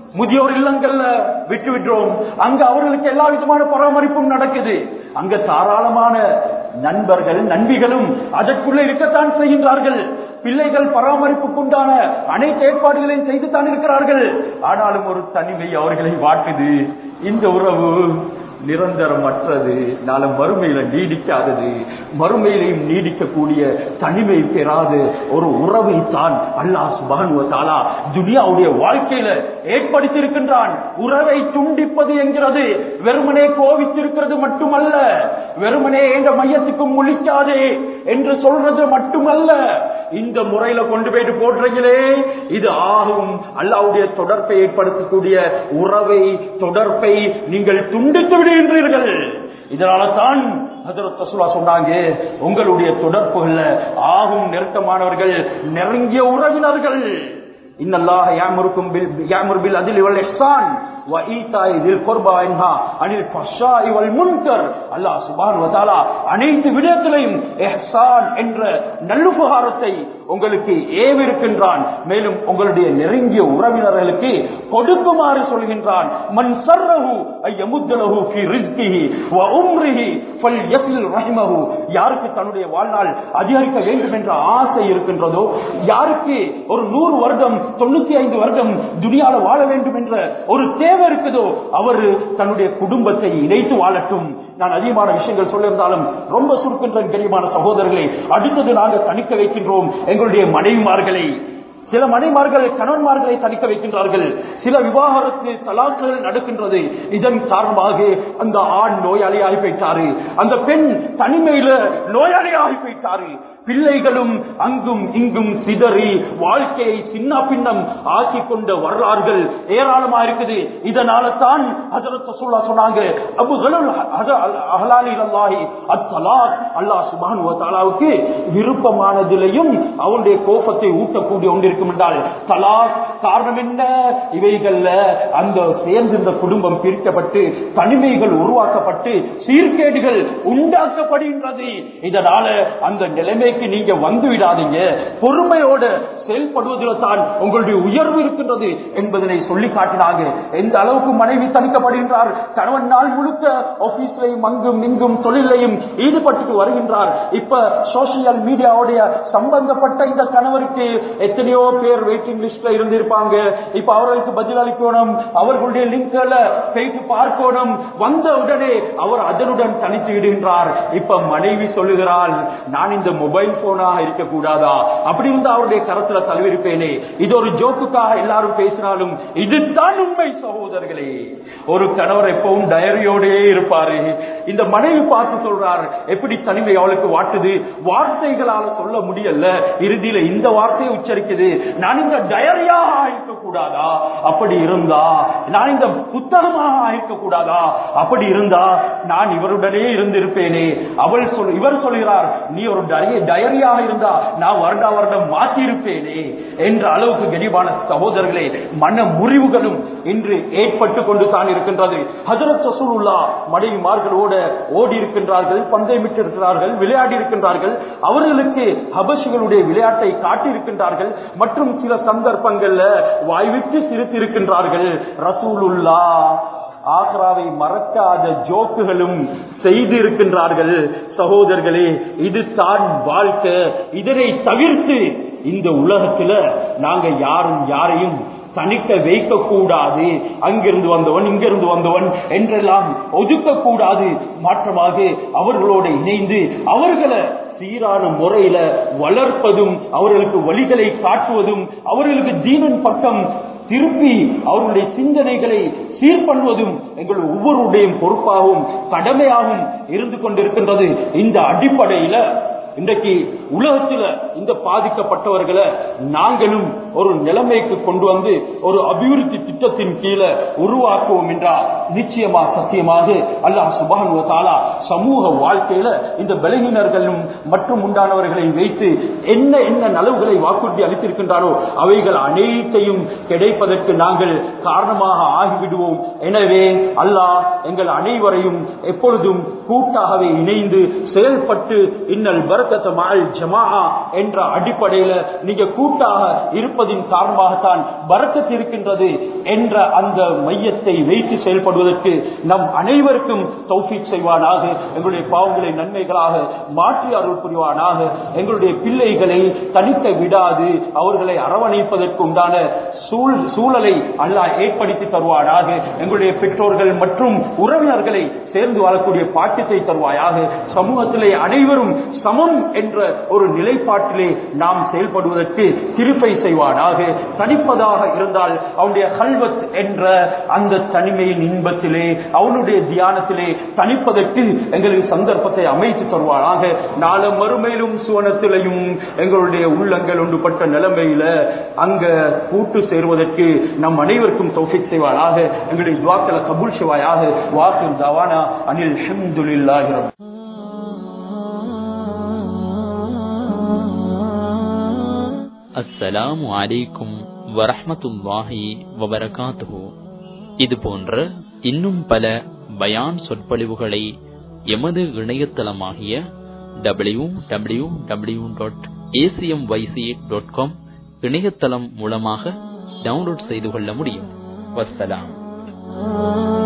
முதியோர் இல்லங்கள்ல விட்டு விடுறோம் அங்க அவர்களுக்கு எல்லா விதமான பராமரிப்பும் நடக்குது அங்க தாராளமான நண்பர்கள் நண்பிகளும் அதற்குள்ள இருக்கத்தான் செய்கின்றார்கள் பிள்ளைகள் பராமரிப்புக்குண்டான அனைத்து ஏற்பாடுகளையும் செய்து தான் இருக்கிறார்கள் ஆனாலும் ஒரு தனிமை அவர்களை வாட்டுது இந்த உறவு நிரந்தரமற்றது நாளை மறுமையில நீடிக்காதது மறுமையிலையும் நீடிக்கக்கூடிய தனிமை பெறாத ஒரு உறவை தான் அல்லாஹ் சுபானுவ தாலா துனியாவுடைய வாழ்க்கையில ஏற்படுத்தி இருக்கின்றான் உறவை துண்டிப்பது என்கிறது வெறுமனே கோவித்திருக்கிறது மட்டுமல்ல வெறுமனே என்ற மையத்துக்கும் முழிக்காதே என்று சொல்றது மட்டுமல்ல இந்த முறையில கொண்டு போயிட்டு போடுறீங்களே இது ஆகும் அல்லாவுடைய தொடர்பை ஏற்படுத்தக்கூடிய உறவை தொடர்பை நீங்கள் துண்டித்து விடுகின்றீர்கள் இதனால தான் ஹஜரத் ரசூலா சொன்னாங்க உங்களுடைய தொடர்புகள்ல ஆகும் நெருக்கமானவர்கள் நெருங்கிய உறவினர்கள் இன்னல்லாஹ யாமுருக்கும் பில் யாமுரு பில் அதில் வல் இஹ்சான் வ ஈதாய் தில் குர்பா இன்ஹா அனில் ஃபஹ்ஷாஇ வல் முன்கர் அல்லாஹ் சுப்ஹானஹு வ தஆலா அனைத்து விடயத்திலையும் இஹ்சான் என்ற நல்லுபகாரத்தை உங்களுக்கு ஏவிருக்கின்றான் மேலும் உங்களுடைய நெருங்கிய உறவினர்களுக்கு கொடுக்குமாறு சொல்கின்றான் மன் சர்ரஹு ஐயமுத்தலஹு ஃபி ரிஸ்கிஹி வ உம்ரிஹி ஃபல்யஸ்ல் ரஹிமஹு யாருக்கு தன்னுடைய வாழ்நாள் அதிகரிக்க வேண்டும் என்ற ஆசை இருக்கின்றதோ யாருக்கு ஒரு நூறு வருடம் தொண்ணூத்தி ஐந்து வருடம் துனியால வாழ வேண்டும் என்ற ஒரு தேவை இருக்குதோ அவர் தன்னுடைய குடும்பத்தை இணைத்து வாழட்டும் நான் அதிகமான விஷயங்கள் சொல்லியிருந்தாலும் ரொம்ப சுருக்கின்ற கனியமான சகோதரர்களை அடுத்தது நாங்கள் தணிக்க வைக்கின்றோம் எங்களுடைய மனைவிமார்களை சில மனைமார்கள் கணவன்மார்களை தணிக்க வைக்கின்றார்கள் சில விவாகரத்து தலாக்குகள் நடக்கின்றது இதன் காரணமாக அந்த ஆண் நோயாளியாகி போயிட்டாரு அந்த பெண் தனிமையில நோயாளியாகி போயிட்டாரு பிள்ளைகளும் அங்கும் இங்கும் சிதறி வாழ்க்கையை சின்ன பின்னம் ஆக்கி கொண்ட வரலாறுகள் ஏராளமா இருக்குது இதனால தான் ஹஜரத் ரசூலுல்லாஹ் சொன்னாங்க அபுகளுல் அஹலாலி அல்லாஹி அத்தலாக் அல்லாஹ் சுப்ஹானஹு வ தஆலாவுக்கு விருப்பமானதிலையும் அவருடைய கோபத்தை ஊட்டக்கூடிய ஒன்று இருக்கும் என்றால் தலாக் காரணம் என்ன இவைகள்ல அந்த சேர்ந்திருந்த குடும்பம் பிரிக்கப்பட்டு தனிமைகள் உருவாக்கப்பட்டு சீர்கேடுகள் உண்டாக்கப்படுகின்றது இதனால அந்த நிலைமைக்கு நீங்க வந்து விடாதீங்க பொறுமையோட செயல்படுவதில் தான் உங்களுடைய உயர்வு இருக்கின்றது என்பதனை சொல்லி காட்டினாங்க எந்த அளவுக்கு மனைவி தணிக்கப்படுகின்றார் கணவன் நாள் முழுக்க ஆபீஸ்லையும் அங்கும் இங்கும் தொழிலையும் ஈடுபட்டு வருகின்றார் இப்ப சோசியல் மீடியாவுடைய சம்பந்தப்பட்ட இந்த கணவருக்கு எத்தனையோ பேர் வெயிட்டிங் லிஸ்ட்ல இருந்திருப்பாங்க இப்ப அவர்களுக்கு பதில் அளிக்கணும் அவர்களுடைய லிங்க்ல போயிட்டு பார்க்கணும் வந்த உடனே அவர் அதனுடன் தனித்து விடுகின்றார் இப்ப மனைவி சொல்லுகிறாள் நான் இந்த மொபைல் போனாக இருக்கக்கூடாதா அப்படி இருந்து அவருடைய கரத்துல தழுவிருப்பேனே இது ஒரு ஜோக்குக்காக எல்லாரும் பேசினாலும் இதுதான் உண்மை சகோதரர்களே ஒரு கணவர் எப்பவும் டயரியோடே இருப்பாரு இந்த மனைவி பார்த்து சொல்றார் எப்படி தனிமை அவளுக்கு வாட்டுது வார்த்தைகளால சொல்ல முடியல இறுதியில இந்த வார்த்தையை உச்சரிக்குது நான் இந்த டயரியாக ஆயிருக்க கூடாதா அப்படி இருந்தா நான் இந்த புத்தகமாக ஆயிருக்க கூடாதா அப்படி இருந்தா நான் இவருடனே இருந்திருப்பேனே அவள் சொல் இவர் சொல்கிறார் நீ ஒரு டய- டயரியாக இருந்தா நான் வருடா வருடம் மாற்றி இருப்பேனே என்ற அளவுக்கு கனிவான சகோதரர்களே மன முறிவுகளும் இன்று ஏற்பட்டு கொண்டு தான் இருக்கின்றது ஹஜரத் ரசூலுல்லா மனைவிமார்களோட ஓடி இருக்கின்றார்கள் பந்தயமிட்டு இருக்கிறார்கள் விளையாடி இருக்கின்றார்கள் அவர்களுக்கு ஹபஷிகளுடைய விளையாட்டை காட்டியிருக்கின்றார்கள் மற்றும் சில சந்தர்ப்பங்கள்ல வாய்விட்டு சிரித்து இருக்கின்றார்கள் ரசூலுல்லா ஆக்ராவை மறக்காத ஜோக்குகளும் செய்து இருக்கின்றார்கள் சகோதரர்களே இது தான் வாழ்க்கை இதனை தவிர்த்து இந்த உலகத்துல நாங்க யாரும் யாரையும் தணிக்க வைக்க கூடாது அங்கிருந்து வந்தவன் இங்கிருந்து வந்தவன் என்றெல்லாம் ஒதுக்க கூடாது மாற்றமாக அவர்களோடு இணைந்து அவர்களை சீரான முறையில வளர்ப்பதும் அவர்களுக்கு வழிகளை காட்டுவதும் அவர்களுக்கு தீனன் பக்கம் திருப்பி அவர்களுடைய சிந்தனைகளை சீர் பண்ணுவதும் எங்கள் ஒவ்வொருடைய பொறுப்பாகவும் கடமையாகவும் இருந்து கொண்டிருக்கின்றது இந்த அடிப்படையில இன்றைக்கு உலகத்துல இந்த பாதிக்கப்பட்டவர்களை நாங்களும் ஒரு நிலைமைக்கு கொண்டு வந்து ஒரு அபிவிருத்தி திட்டத்தின் கீழே உருவாக்குவோம் என்றால் நிச்சயமா சத்தியமாக அல்லாஹ் சுபான் தாலா சமூக வாழ்க்கையில இந்த பலகீனர்களும் மற்றும் உண்டானவர்களை வைத்து என்ன என்ன நலவுகளை வாக்குறுதி அளித்திருக்கின்றாரோ அவைகள் அனைத்தையும் கிடைப்பதற்கு நாங்கள் காரணமாக ஆகிவிடுவோம் எனவே அல்லாஹ் எங்கள் அனைவரையும் எப்பொழுதும் கூட்டாகவே இணைந்து செயல்பட்டு இன்னல் பரக்க பரக்கத்து மால் ஜமா என்ற அடிப்படையில நீங்க கூட்டாக இருப்பதின் காரணமாகத்தான் பரக்கத்து இருக்கின்றது என்ற அந்த மையத்தை வைத்து செயல்படுவதற்கு நம் அனைவருக்கும் தௌஃபீக் செய்வானாக எங்களுடைய பாவங்களை நன்மைகளாக மாற்றி அருள் புரிவானாக எங்களுடைய பிள்ளைகளை தனித்த விடாது அவர்களை அரவணைப்பதற்கு உண்டான சூழ் சூழலை அல்லாஹ் ஏற்படுத்தி தருவானாக எங்களுடைய பெற்றோர்கள் மற்றும் உறவினர்களை சேர்ந்து வாழக்கூடிய பாக்கியத்தை தருவாயாக சமூகத்திலே அனைவரும் சமம் என்ற ஒரு நிலைப்பாட்டிலே நாம் செயல்படுவதற்கு திருப்பை செய்வானாக தனிப்பதாக இருந்தால் அவனுடைய ஹல்வத் என்ற அந்த தனிமையின் இன்பத்திலே அவனுடைய தியானத்திலே தனிப்பதற்கு எங்களுக்கு சந்தர்ப்பத்தை அமைத்து தருவானாக நாள மறுமையிலும் சுவனத்திலையும் எங்களுடைய உள்ளங்கள் ஒன்றுபட்ட நிலைமையில அங்க கூட்டு சேருவதற்கு நம் அனைவருக்கும் தௌஃபிக் செய்வானாக எங்களுடைய துவாக்களை கபூல் செய்வாயாக வாக்கு தவானா அனில் ஹம்துலில்லாஹி ரப் அஸ்ஸலாமு அலைக்கும் வரஹ்மத்துல்லாஹி வபரகாத்துஹு இது போன்ற இன்னும் பல பயான் சொற்பொழிவுகளை எமது இணையதளமாகிய W W W dot ACM YC dot com இணையதளம் மூலமாக டவுன்லோட் செய்து கொள்ள முடியும் வஸ்ஸலாம்